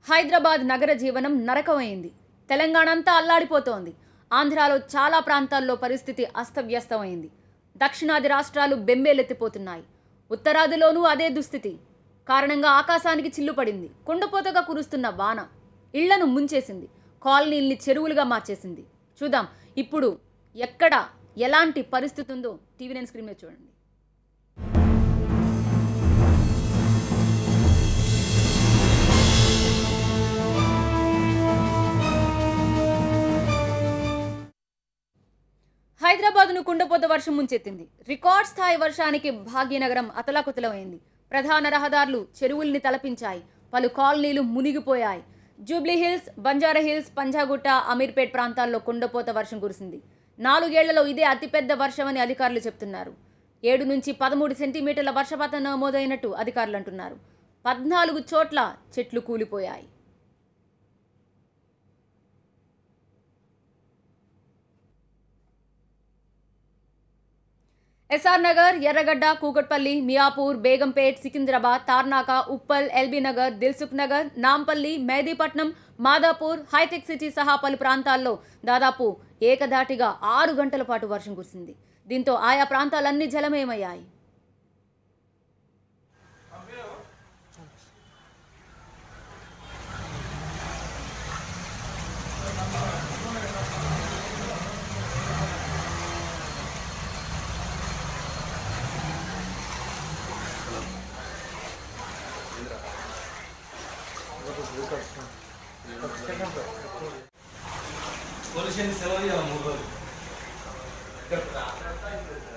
హైదరాబాద్ నగర జీవనం నరకమైంది తెలంగాణ అంతా అల్లాడిపోతోంది ఆంధ్రాలో చాలా ప్రాంతాల్లో పరిస్థితి అస్తవ్యస్తమైంది దక్షిణాది రాష్ట్రాలు బెంబేలెత్తిపోతున్నాయి ఉత్తరాదిలోనూ అదే దుస్థితి కారణంగా ఆకాశానికి చిల్లు పడింది కుండపోతగా కురుస్తున్న వాన ఇళ్లను ముంచేసింది కాలనీల్ని చెరువులుగా మార్చేసింది చూద్దాం ఇప్పుడు ఎక్కడ ఎలాంటి పరిస్థితి ఉందో టీవీ నైన్ స్క్రీన్ మీద చూడండి హైదరాబాద్ను కుండపోత వర్షం ముంచెత్తింది రికార్డ్ స్థాయి వర్షానికి భాగ్యనగరం అతలాకుతలమైంది ప్రధాన రహదారులు చెరువుల్ని తలపించాయి పలు కాలనీలు మునిగిపోయాయి జూబ్లీ హిల్స్ బంజారా హిల్స్ పంజాగుట్ట అమీర్పేట్ ప్రాంతాల్లో కుండపోత వర్షం కురిసింది నాలుగేళ్లలో ఇదే అతిపెద్ద వర్షమని అధికారులు చెప్తున్నారు ఏడు నుంచి పదమూడు సెంటీమీటర్ల వర్షపాతం నమోదైనట్టు అధికారులు అంటున్నారు పద్నాలుగు చోట్ల చెట్లు కూలిపోయాయి ఎస్ఆర్ నగర్ ఎర్రగడ్డ కూకట్పల్లి మియాపూర్ బేగంపేట్ సికింద్రాబాద్ తార్నాక ఉప్పల్ ఎల్బీ నగర్ దిల్సుఖ్ నగర్ నాంపల్లి మేదీపట్నం మాదాపూర్ హైటెక్ సిటీ సహా పలు ప్రాంతాల్లో దాదాపు ఏకధాటిగా ఆరు గంటల పాటు వర్షం కురిసింది దీంతో ఆయా ప్రాంతాలన్నీ జలమయమయ్యాయి పోలీస్ స్టేషన్ సెలవు ఇవ్వాలి మూడు రోజులు